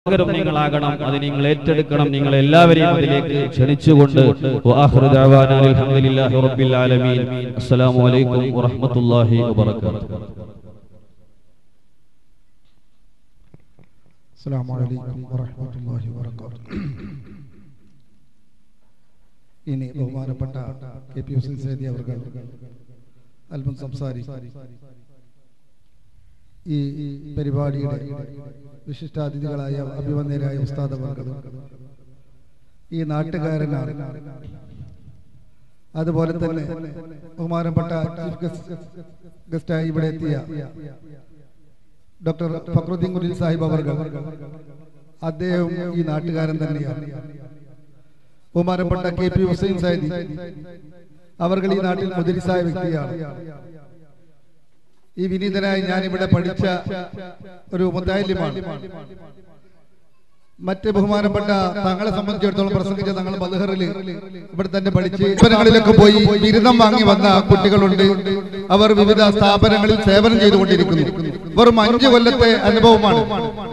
പകരം നിങ്ങളാകണം അത് നിങ്ങൾ ഏറ്റെടുക്കണം നിങ്ങൾ എല്ലാവരെയും അതിലേക്ക് ക്ഷണിച്ചുകൊണ്ട് വആഖിറു ദഅവാനാ അൽഹംദുലില്ലാഹി റബ്ബിൽ ആലമീൻ അസ്സലാമു അലൈക്കും വറഹ്മത്തുള്ളാഹി വബറകാതുഹു السلام عليكم ورحمة الله وبركاته ഇനി ബഹുമാനപ്പെട്ട കെ പി ഹുസൈൻ സേദി അവർ അല്പം സംസാരിക്കും ഈ പരിപാടിയുടെ വിശിഷ്ടാതിഥികളായ അഭിമന്യരായ ഉസ്താദ് അവർകൾ ഈ നാട്ടുകാരനാണ് അതുപോലെ തന്നെ ബഹുമാനപ്പെട്ട ചീഫ് ഗസ്റ്റ് ഗസ്റ്റായി ഇവിടെ എത്തിയ ഡോക്ടർ ഫക്രുദ്ദീൻ കുലിൽ സാഹിബ് അവർ അദ്ദേഹം ഈ നാട്ടുകാരൻ തന്നെയാണ് ബഹുമാനപ്പെട്ട കെ പി ഹുസൈൻ സാഹിദി അവർ ഈ നാട്ടിൽ മുതിരിസായ വ്യക്തിയാണ് ഈ വിനീതനായി ഞാൻ ഇവിടെ പഠിച്ച ഒരു മുത്താലിമാണ് മറ്റ് ബഹുമാനപ്പെട്ട തങ്ങളെ സംബന്ധിച്ചിടത്തോളം പ്രസംഗിച്ച തങ്ങൾ മധുഹറിൽ ഇവിടെ തന്നെ പഠിച്ച് സ്ഥാപനങ്ങളിലൊക്കെ പോയി ബിരുദം വാങ്ങി വന്ന കുട്ടികളുണ്ട് അവർ വിവിധ സ്ഥാപനങ്ങളിൽ സേവനം ചെയ്തുകൊണ്ടിരിക്കുന്നു വെറും അഞ്ചു കൊല്ലത്തെ അനുഭവമാണ്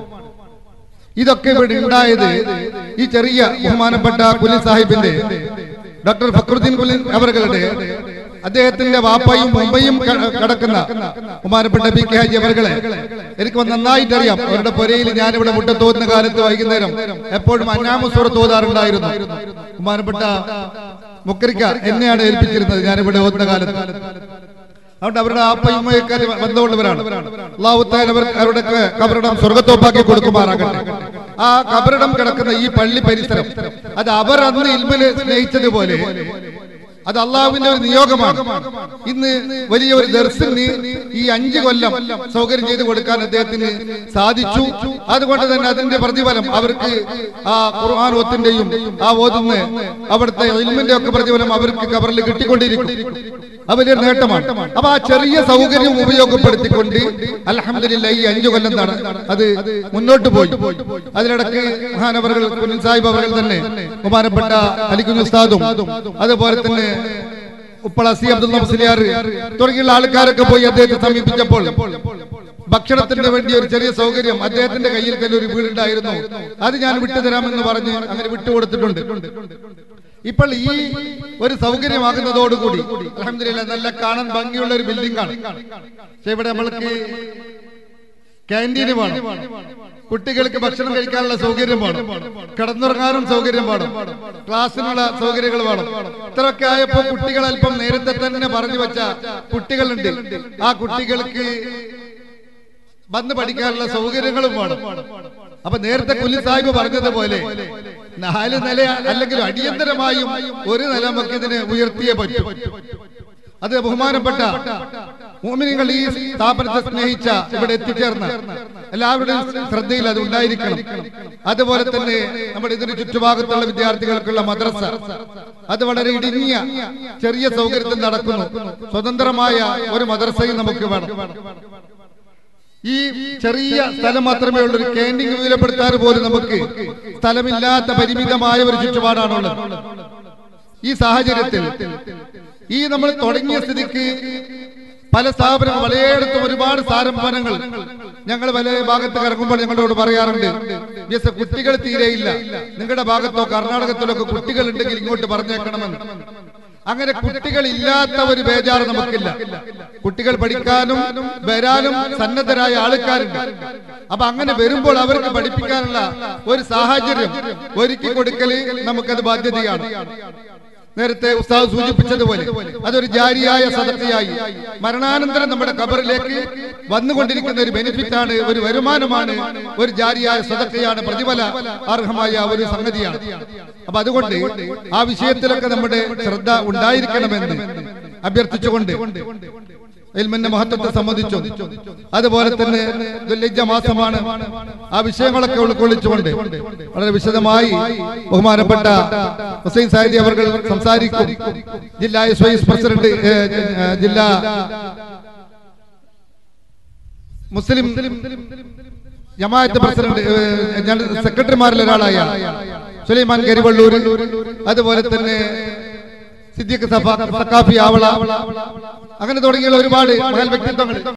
ഇതൊക്കെ ഇവിടെ ഉണ്ടായത് ഈ ചെറിയ ബഹുമാനപ്പെട്ട കുലിൻ സാഹിബിന്റെ ഡോക്ടർ ഫക്രുദ്ദീൻ കുലിൻ അവരുടെ അദ്ദേഹത്തിന്റെ വാപ്പയും മുംബൈയും ക- കടക്കുന്ന ബഹുമാനപ്പെട്ട പി കെ ഹാജി അവർകളെ എനിക്ക് നന്നായിട്ട് അറിയാം അവരുടെ പുരയിൽ ഞാനിവിടെ മുട്ടത്തോതുന്ന കാലത്ത് വൈകുന്നേരം എപ്പോഴും അന്നാമുസൂറ തോതാറുണ്ടായിരുന്നു ബഹുമാനപ്പെട്ട മുക്കരിക്ക എന്നെയാണ് ഏൽപ്പിച്ചിരുന്നത് ഞാനിവിടെ ഓതുന്ന കാലത്ത് അതുകൊണ്ട് അവരുടെ ആപ്പയും ഉമ്മയൊക്കെ അത് ബന്ധമുള്ളവരാണ് അള്ളാഹുത്താൻ അവർ അവരുടെ കബറിടം സ്വർഗത്തോപ്പാക്കി കൊടുക്കുമാറാകട്ടെ ആ കബറിടം കിടക്കുന്ന ഈ പള്ളി പരിസരം അത് അവർ അന്ന് ഇൽമില് സ്നേഹിച്ചതുപോലെ അത് അള്ളാഹുവിന്റെ ഒരു നിയോഗമാണ് ഇന്ന് വലിയ ഒരു ദർശന് ഈ അഞ്ച് കൊല്ലം സൗകര്യം ചെയ്തു കൊടുക്കാൻ അദ്ദേഹത്തിന് സാധിച്ചു അതുകൊണ്ട് തന്നെ അതിന്റെ പ്രതിഫലം അവർക്ക് ആ ഖുർആൻ ഓത്തിന്റെയും ആ ഓതുന്ന അവിടുത്തെ ഇൽമിന്റെ ഒക്കെ പ്രതിഫലം അവർക്ക് കബറിൽ കിട്ടിക്കൊണ്ടിരിക്കും അത് വലിയൊരു നേട്ടമാണ് അപ്പൊ ആ ചെറിയ സൗകര്യം ഉപയോഗപ്പെടുത്തിക്കൊണ്ട് അലഹമില്ല ഈ അഞ്ചു കൊല്ലം നട അത് മുന്നോട്ട് പോയി അതിനിടക്ക് മഹാനവറുകൾ കുഞ്ഞൻ സാഹിബ് അവർ തന്നെ ബഹുമാനപ്പെട്ട അലിക്കുഞ്ഞ് ഉസ്താദും അതുപോലെ തന്നെ ഉപ്പള സി അബ്ദുള്ള മുസ്ലിയാർ തുടങ്ങിയുള്ള ആൾക്കാരൊക്കെ പോയി അദ്ദേഹത്തെ സമീപിച്ചപ്പോൾ ഭക്ഷണത്തിന് വേണ്ടി ഒരു ചെറിയ സൗകര്യം അദ്ദേഹത്തിന്റെ കയ്യിൽ തന്നെ ഒരു വീടുണ്ടായിരുന്നു അത് ഞാൻ വിട്ടുതരാമെന്ന് പറഞ്ഞ് അങ്ങനെ വിട്ടുകൊടുത്തിട്ടുണ്ട് ഇപ്പോൾ ഈ ഒരു സൗകര്യമാകുന്നതോടുകൂടി അലഹമില്ല നല്ല കാണാൻ ഭംഗിയുള്ള ഒരു ബിൽഡിംഗ് ആണ് പക്ഷെ ഇവിടെ നമ്മൾക്ക് ക്യാൻറ്റീന് വേണം കുട്ടികൾക്ക് ഭക്ഷണം കഴിക്കാനുള്ള സൗകര്യം വേണം കിടന്നുറങ്ങാനും സൗകര്യം വേണം ക്ലാസ്സിനുള്ള സൗകര്യങ്ങൾ വേണം ഇത്രയൊക്കെ ആയപ്പോ കുട്ടികൾ അല്പം നേരത്തെ തന്നെ പറഞ്ഞു വെച്ച കുട്ടികളുണ്ട് ആ കുട്ടികൾക്ക് വന്ന് പഠിക്കാനുള്ള സൗകര്യങ്ങളും വേണം അപ്പൊ നേരത്തെ കുലി സാഹിബ് പറഞ്ഞതുപോലെ നാല് നില അല്ലെങ്കിൽ അടിയന്തരമായും ഒരു നില നമുക്ക് ഇതിനെ ഉയർത്തിയേ പറ്റൂ അത് ബഹുമാനപ്പെട്ട മോമിനികൾ ഈ സ്ഥാപനത്തെ സ്നേഹിച്ച ഇവിടെ എത്തിച്ചേർന്ന എല്ലാവരുടെയും ശ്രദ്ധയിൽ അത് ഉണ്ടായിരിക്കണം അതുപോലെ തന്നെ നമ്മുടെ ഇതിന് ചുറ്റുഭാഗത്തുള്ള വിദ്യാർത്ഥികൾക്കുള്ള മദ്രസ അത് വളരെ ഇടുങ്ങിയ ചെറിയ സൗകര്യത്തിൽ നടക്കുന്നു സ്വതന്ത്രമായ ഒരു മദ്രസയും നമുക്ക് വേണം ഈ ചെറിയ സ്ഥലം മാത്രമേ ഉള്ളൂ ഒരു ക്യാൻറ്റീൻ വിപുലപ്പെടുത്താൻ പോലും നമുക്ക് സ്ഥലമില്ലാത്ത പരിമിതമായ ഒരു ചുറ്റുപാടാണുള്ളത് ഈ സാഹചര്യത്തിൽ ഈ നമ്മൾ തുടങ്ങിയ സ്ഥിതിക്ക് പല സ്ഥാപനങ്ങൾ പലയിടത്തും ഒരുപാട് സ്ഥാപനങ്ങൾ ഞങ്ങൾ പല ഭാഗത്ത് ഇറങ്ങുമ്പോൾ ഞങ്ങളോട് പറയാറുണ്ട് "മിസ്, കുട്ടികൾ തീരെയില്ല നിങ്ങളുടെ ഭാഗത്തോ കർണാടകത്തിലൊക്കെ കുട്ടികൾ ഉണ്ടെങ്കിൽ ഇങ്ങോട്ട് പറഞ്ഞേക്കണമെന്ന് അങ്ങനെ കുട്ടികൾ ഇല്ലാത്ത ഒരു ബേജാറ് നമുക്കില്ല കുട്ടികൾ പഠിക്കാനും വരാനും സന്നദ്ധരായ ആൾക്കാരുണ്ട് അപ്പൊ അങ്ങനെ വരുമ്പോൾ അവർക്ക് പഠിപ്പിക്കാനുള്ള ഒരു സാഹചര്യം ഒരുക്കി കൊടുക്കല് നമുക്കത് ബാധ്യതയാണ് നേരത്തെ ഉസ്താദ് സൂചിപ്പിച്ചതുപോലെ അതൊരു ജാരിയായ സദസ്യയായി മരണാനന്തരം നമ്മുടെ കബറിലേക്ക് വന്നുകൊണ്ടിരിക്കുന്ന ഒരു ബെനിഫിറ്റ് ആണ് ഒരു വരുമാനമാണ് ഒരു ജാരിയായ സദസ്യയാണ് പ്രതിഫല അർഹമായ ഒരു സംഗതിയാണ് അപ്പൊ അതുകൊണ്ട് ആ വിഷയത്തിലൊക്കെ നമ്മുടെ ശ്രദ്ധ ഉണ്ടായിരിക്കണമെന്ന് അഭ്യർത്ഥിച്ചുകൊണ്ട് ഇൽമിന്റെ മഹത്വത്തെ സംബന്ധിച്ചു അതുപോലെ തന്നെ ദുൽഹിജ്ജ മാസമാണ് ആ വിഷയങ്ങളൊക്കെ ഉൾക്കൊള്ളിച്ചുകൊണ്ട് വളരെ വിശദമായി ബഹുമാനപ്പെട്ട ഹുസൈൻ സാഹിദി അവർ സംസാരിക്കും ജില്ലാ എസ് വൈസ് പ്രസിഡന്റ് ഏ, ഏ, ജില്ലാ മുസ്ലിം ജമാഅത്ത് പ്രസിഡന്റ് ഏ, ഞാൻ സെക്രട്ടറിമാരിൽ ഒരാളായ സുലൈമാൻ കരിവള്ളൂർ അതുപോലെ തന്നെ സിദ്ദീഖ് സഫ സക്കാഫി ആവള അങ്ങനെ തുടങ്ങിയുള്ള ഒരുപാട് മഹൽ വ്യക്തിത്വങ്ങൾ